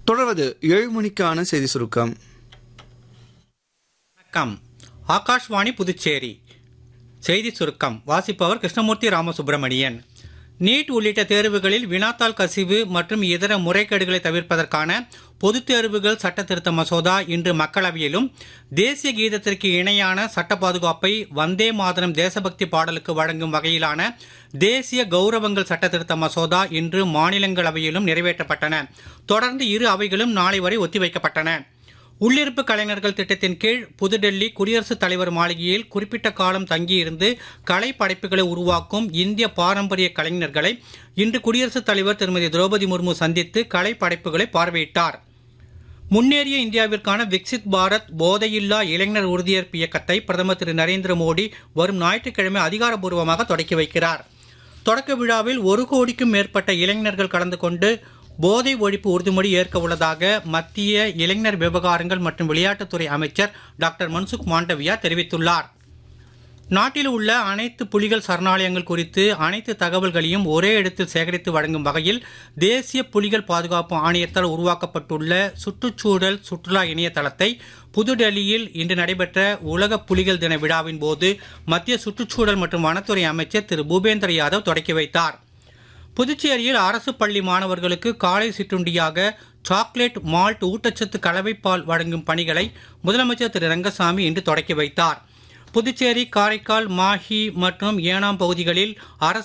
தொடர்வது ஏழு மணிக்கான செய்தி சுருக்கம் வணக்கம் ஆகாஷ்வாணி புதுச்சேரி செய்தி சுருக்கம் வாசிப்பவர் கிருஷ்ணமூர்த்தி ராமசுப்பிரமணியன் நீட் உள்ளிட்ட தேர்வுகளில் வினாத்தாள் கசிவு மற்றும் இதர முறைகேடுகளை தவிர்ப்பதற்கான பொதுத் தேர்வுகள் சட்ட திருத்த மசோதா இன்று மக்களவையிலும் தேசிய கீதத்திற்கு இணையான சட்ட பாதுகாப்பை வந்தே மாதரம் தேசபக்தி பாடலுக்கு வழங்கும் வகையிலான தேசிய கௌரவங்கள் சட்ட திருத்த மசோதா இன்று மாநிலங்களவையிலும் நிறைவேற்றப்பட்டன தொடர்ந்து இரு அவைகளும் நாளை வரை ஒத்திவைக்கப்பட்டன உள்ளிருப்பு கலைஞர்கள் திட்டத்தின் கீழ் புதுடெல்லி குடியரசுத் தலைவர் மாளிகையில் குறிப்பிட்ட காலம் தங்கியிருந்து கலை படைப்புகளை உருவாக்கும் இந்திய பாரம்பரிய கலைஞர்களை இன்று குடியரசுத் தலைவர் திருமதி திரௌபதி முர்மு சந்தித்து கலை படைப்புகளை பார்வையிட்டார் முன்னேறிய இந்தியாவிற்கான விக்சித் பாரத் போதையில்லா இளைஞர் உறுதியேற்பு இயக்கத்தை பிரதமர் திரு நரேந்திர மோடி வரும் ஞாயிற்றுக்கிழமை அதிகாரப்பூர்வமாக தொடக்கி வைக்கிறார் தொடக்க விழாவில் ஒரு கோடிக்கும் மேற்பட்ட இளைஞர்கள் கலந்து கொண்டு போதை ஒழிப்பு உறுதிமொழி ஏற்க உள்ளதாக மத்திய இளைஞர் விவகாரங்கள் மற்றும் விளையாட்டுத்துறை அமைச்சர் டாக்டர் மன்சுக் மாண்டவியா தெரிவித்துள்ளார் நாட்டில் உள்ள அனைத்து புலிகள் சரணாலயங்கள் குறித்து அனைத்து தகவல்களையும் ஒரே இடத்தில் சேகரித்து வழங்கும் வகையில் தேசிய புலிகள் பாதுகாப்பு ஆணையத்தால் உருவாக்கப்பட்டுள்ள சுற்றுச்சூழல் சுற்றுலா இணையதளத்தை புதுடெல்லியில் இன்று நடைபெற்ற உலக புலிகள் தின விழாவின் போது மத்திய சுற்றுச்சூழல் மற்றும் வனத்துறை அமைச்சர் திரு பூபேந்திர யாதவ் தொடக்கி வைத்தார் புதுச்சேரியில் அரசு பள்ளி மாணவர்களுக்கு காலை சிற்றுண்டியாக சாக்லேட் மால்ட் ஊட்டச்சத்து கலவைப்பால் வழங்கும் பணிகளை முதலமைச்சர் திரு ரங்கசாமி இன்று தொடக்கி வைத்தார் புதுச்சேரி காரைக்கால் மாஹி மற்றும் ஏனாம் பகுதிகளில் அரசு